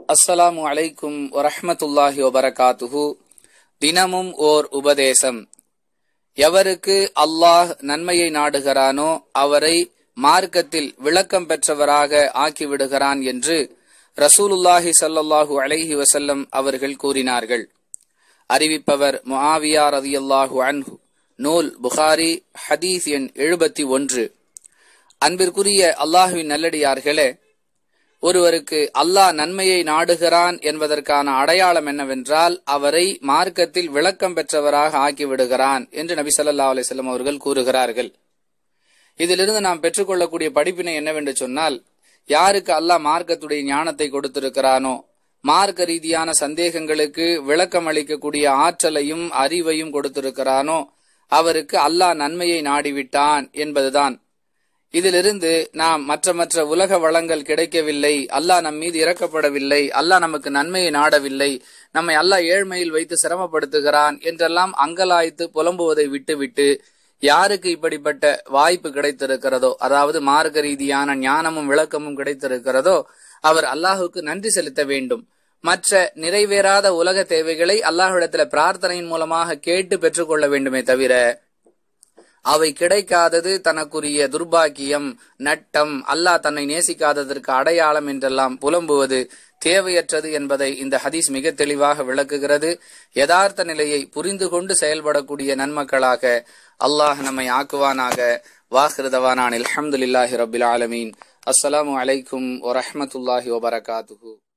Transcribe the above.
அஸ்ஸலாமு அலைக்கும் வரஹ்மத்துல்லாஹி வபரகாத்துஹு தினமும் ஓர் உபதேசம் எவருக்கு அல்லாஹ் நன்மையை நாடுகிறானோ அவரை மார்க்கத்தில் விளக்கம் பெற்றவராக ஆக்கிவிடுகிறான் என்று ரசூலுல்லாஹி ஸல்லல்லாஹு அலைஹி வஸல்லம் அவர்கள் கூறினார்கள் அறிவிப்பவர் முஆவியா ரதியல்லாஹு அன்ஹு நூல் புகாரி ஹதீஸ் எண் எழுபத்தி ஒன்று அன்பிற்குரிய அல்லாஹுவின் நல்லடியார்களே ஒருவருக்கு அல்லாஹ் நன்மையை நாடுகிறான் என்பதற்கான அடையாளம் என்னவென்றால் அவரை மார்க்கத்தில் விளக்கம் பெற்றவராக ஆக்கிவிடுகிறான் என்று நபி ஸல்லல்லாஹு அலைஹி வஸல்லம் அவர்கள் கூறுகிறார்கள் இதிலிருந்து நாம் பெற்றுக்கொள்ளக்கூடிய படிப்பினை என்னவென்று சொன்னால் யாருக்கு அல்லாஹ் மார்க்கத்துடைய ஞானத்தை கொடுத்திருக்கிறானோ மார்க்க ரீதியான சந்தேகங்களுக்கு விளக்கம் அளிக்கக்கூடிய ஆற்றலையும் அறிவையும் கொடுத்திருக்கிறானோ அவருக்கு அல்லாஹ் நன்மையை நாடிவிட்டான் என்பதுதான் இதிலிருந்து நாம் மற்ற மற்ற உலக வளங்கள் கிடைக்கவில்லை அல்லாஹ் நம் மீது இறக்கப்படவில்லை அல்லாஹ் நமக்கு நன்மையை நாடவில்லை நம்மை அல்லாஹ் ஏழ்மையில் வைத்து சிரமப்படுத்துகிறான் என்றெல்லாம் அங்கலாய்த்து புலம்புவதை விட்டுவிட்டு யாருக்கு இப்படிப்பட்ட வாய்ப்பு கிடைத்திருக்கிறதோ அதாவது மார்க்க ரீதியான ஞானமும் விளக்கமும் கிடைத்திருக்கிறதோ அவர் அல்லாஹுக்கு நன்றி செலுத்த வேண்டும் மற்ற நிறைவேறாத உலக தேவைகளை அல்லாஹ்விடத்துல பிரார்த்தனையின் மூலமாக கேட்டு பெற்றுக்கொள்ள வேண்டுமே தவிர அவை கிடைக்காதது தனக்குரிய துர்பாக்கியம் நட்டம் அல்லாஹ் தன்னை நேசிக்காததற்கு அடையாளம் என்றெல்லாம் புலம்புவது தேவையற்றது என்பதை இந்த ஹதீஸ் மிக தெளிவாக விளக்குகிறது யதார்த்த நிலையை புரிந்து கொண்டு செயல்படக்கூடிய நன்மக்களாக அல்லாஹ் நம்மை ஆக்குவானாக வாஹிருதவானான் அல்ஹம்துலில்லாஹி ரபில் ஆலமீன் அஸ்ஸலாமு அலைக்கும் வரஹமத்துல்லாஹி வபரகாத்துஹு